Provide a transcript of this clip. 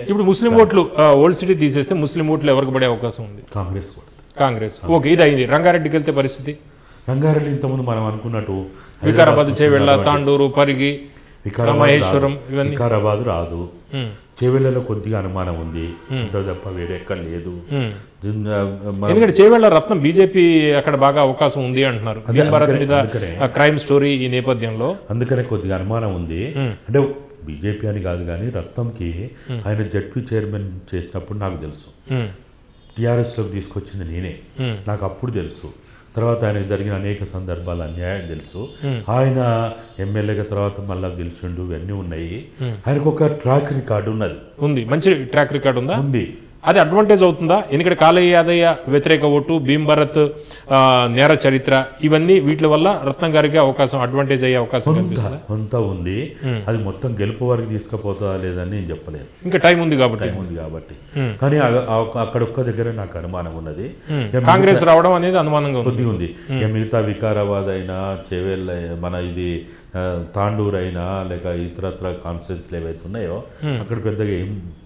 ఇప్పుడు ముస్లిం ఓట్లు ఆ, ఓల్డ్ సిటీ తీసేస్తే ముస్లిం ఓట్లు ఎవరికి పడే అవకాశం ఉంది కాంగ్రెస్ కొడుతుంది కాంగ్రెస్ ఓకే ఇది అయింది రంగారెడ్డికి వెళ్తే పరిస్థితి రంగారెడ్డి ఇంతకుముందు మనం అనుకున్నట్టు వికారాబాద్ చేవెళ్ళ తాండూరు పరిగి వికారాబాద్ మహేశ్వరం రాదు. ఇవన్నీ వికారాబాద్ రాదు ఉమ్, చేవెళ్ళలో కొద్దిగా అనుమానం ఉంది అంత తప్ప వేరే ఎక్కడ లేదు ఉమ్. దీన్ని, ఆ, మన- ఎందుకంటే చేవేళ్ల రత్నం బీజేపీ అక్కడ బాగా అవకాశం ఉంది అంటున్నారు భీమ్ భారత్ అందుకనే- మీద అందుకనే. ఆ క్రైమ్ స్టోరీ ఈ నేపథ్యంలో అందుకనే కొద్దిగా అనుమానం ఉంది అంటే బీజేపీ అని కాదు కానీ రత్నంకి ఆయన జడ్పీ చైర్మన్ చేసినప్పుడు నాకు తెలుసు ఉమ్, టీఆర్ఎస్లోకి తీసుకొచ్చింది నేనే ఉమ్, నాకు అప్పుడు తెలుసు తర్వాత ఆయనకు జరిగిన అనేక సందర్భాలు అన్యాయం తెలుసు ఆయన ఎమ్మెల్యేగా తర్వాత మళ్ళా గెలిచిండు ఇవన్నీ ఉన్నాయి ఆయనకు ఒక ట్రాక్ రికార్డు ఉన్నది ఉంది మంచి ట్రాక్ రికార్డ్ ఉందా ఉంది అది అడ్వాంటేజ్ అవుతుందా ఎందుకంటే కాళయ్య యాదయ్య వ్యతిరేక ఓటు భీమ్ భరత్ ఆ, నేర చరిత్ర ఇవన్నీ వీటి వల్ల రత్నం గారికి అవకాశం అడ్వాంటేజ్ అయ్యే అవకాశం కనిపిస్తుంది కొంత ఉంది అది మొత్తం గెలుపు వరకు తీసుకుపోతుందా లేదని నేను చెప్పలేను ఇంకా టైం ఉంది కాబట్టి టైం ఉంది కాబట్టి కానీ ఆ- ఆ- అక్కడ ఒక్క దగ్గర నాకు అనుమానం ఉన్నది ఇక కాంగ్రెస్ రావడం అనేది అనుమానంగా ఉంది కొద్దిగా ఉంది ఇక మిగతా వికారాబాద్ అయినా చేవేళ్ళ మన ఇది ఆ, తాండూరు అయినా లేక ఇతరత్ర కాన్స్టిట్యూన్సీలు ఏవైతే ఉన్నాయో అక్కడ పెద్దగా ఏం